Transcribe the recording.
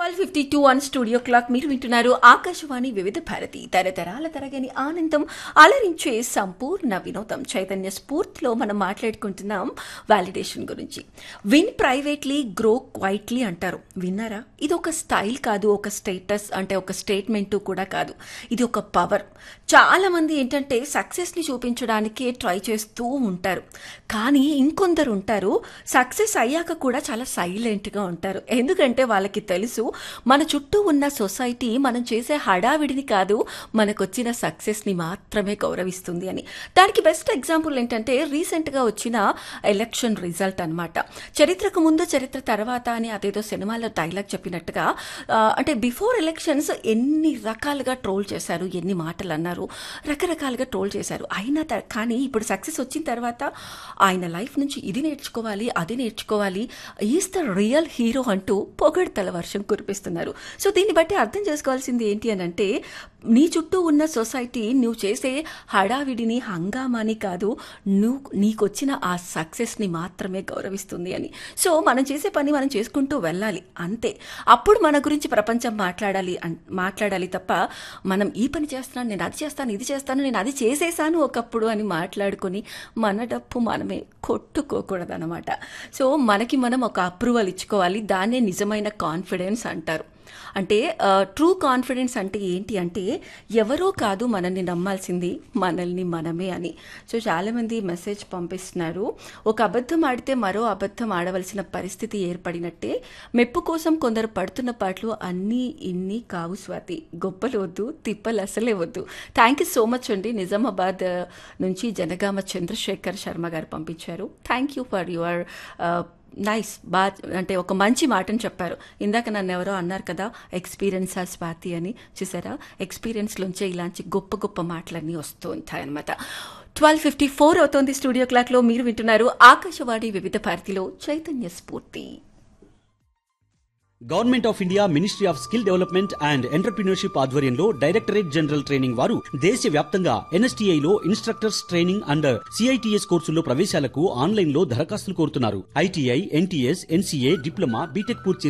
twelve fifty two one studio clock మీరు వింటున్నారు ఆకాశవాణి వివిధ భారతి తరతరాల తరగని ఆనందం అలరించే సంపూర్ణ వినోదం చైతన్య స్ఫూర్తిలో మనం మాట్లాడుకుంటున్నాం వాలిడేషన్ గురించి విన్ ప్రైవేట్లీ గ్రో క్వైట్లీ అంటారు విన్నారా ఇది ఒక స్టైల్ కాదు ఒక స్టేటస్ అంటే ఒక స్టేట్మెంట్ కూడా కాదు ఇది ఒక పవర్ చాలా మంది ఏంటంటే సక్సెస్ ని చూపించడానికి ట్రై చేస్తూ ఉంటారు కానీ ఇంకొందరు ఉంటారు సక్సెస్ అయ్యాక కూడా చాలా సైలెంట్ గా ఉంటారు ఎందుకంటే వాళ్ళకి తెలుసు మన చుట్టూ ఉన్న సొసైటీ మనం చేసే హడావిడిని కాదు మనకొచ్చిన సక్సెస్ ని మాత్రమే గౌరవిస్తుంది అని దానికి బెస్ట్ ఎగ్జాంపుల్ ఏంటంటే రీసెంట్ గా వచ్చిన ఎలక్షన్ రిజల్ట్ అన్నమాట చరిత్రకు ముందు చరిత్ర తర్వాత అని అదేదో సినిమాలో డైలాగ్ చెప్పినట్టుగా ఆ, అంటే బిఫోర్ ఎలక్షన్స్ ఎన్ని రకాలుగా ట్రోల్ చేశారు ఎన్ని మాటలు అన్నారు రకరకాలుగా ట్రోల్ చేశారు అయినా త- కానీ ఇప్పుడు సక్సెస్ వచ్చిన తర్వాత ఆయన లైఫ్ నుంచి ఇది నేర్చుకోవాలి అది నేర్చుకోవాలి ఈజ్ ద రియల్ హీరో అంటూ పొగడ్తల వర్షం కురిపిస్తున్నారు సో దీన్ని బట్టి అర్థం చేసుకోవాల్సింది ఏంటి అని అంటే నీ చుట్టూ ఉన్న సొసైటీ నువ్వు చేసే హడావిడిని హంగామాని కాదు నువ్వు నీకొచ్చిన ఆ సక్సెస్ని మాత్రమే గౌరవిస్తుంది అని సో మనం చేసే పని మనం చేసుకుంటూ వెళ్ళాలి అంతే అప్పుడు మన గురించి ప్రపంచం మాట్లాడాలి అన్- మాట్లాడాలి తప్ప మనం ఈ పని చేస్తున్నాను నేను అది చేస్తాను ఇది చేస్తాను నేను అది చేసేసాను ఒకప్పుడు అని మాట్లాడుకొని మన డప్పు మనమే కొట్టుకోకూడదన్నమాట సో మనకి మనం ఒక అప్రూవల్ ఇచ్చుకోవాలి దాన్నే నిజమైన కాన్ఫిడెన్స్ అంటారు అంటే ట్రూ కాన్ఫిడెన్స్ అంటే ఏంటి అంటే ఎవరో కాదు మనల్ని నమ్మాల్సింది మనల్ని మనమే అని సో చాలామంది మెసేజ్ పంపిస్తున్నారు ఒక అబద్ధం ఆడితే మరో అబద్ధం ఆడవలసిన పరిస్థితి ఏర్పడినట్టే మెప్పు కోసం కొందరు పడుతున్న పాటలు అన్నీ ఇన్ని కావు స్వాతి గొప్పలు వద్దు తిప్పలు అసలే వద్దు థ్యాంక్ యూ సో మచ్ అండి నిజామాబాద్ ఆ, నుంచి జనగామ చంద్రశేఖర్ శర్మ గారు పంపించారు thank you for your nice బా అంటే ఒక మంచి మాటను చెప్పారు ఇందాక నన్ను ఎవరో అన్నారు కదా ఎక్స్పీరియన్స్ ఆ స్వాతి అని చూసారా ఎక్స్పీరియన్స్లోంచే ఇలాంటి గొప్ప గొప్ప మాటలన్నీ వస్తూ ఉంటాయి అనమాట ట్వెల్వ్ ఫిఫ్టీ ఫోర్ అవుతోంది స్టూడియో క్లాక్లో మీరు వింటున్నారు ఆకాశవాణి వివిధ భారతిలో Chaitanya Spoorthi government of India ministry of skill development and entrepreneurship ఆధ్వర్యంలో డైరెక్టరేట్ జనరల్ ట్రైనింగ్ వారు దేశ వ్యాప్తంగా ఎన్ఎస్టీఐ లో ఇన్స్ట్రక్టర్స్ ట్రైనింగ్ అండ్ సిఐటిఎస్ కోర్సుల్లో ప్రవేశాలకు ఆన్లైన్ లో దరఖాస్తులు కోరుతున్నారు ITI NTS NCA diploma BTech పూర్తి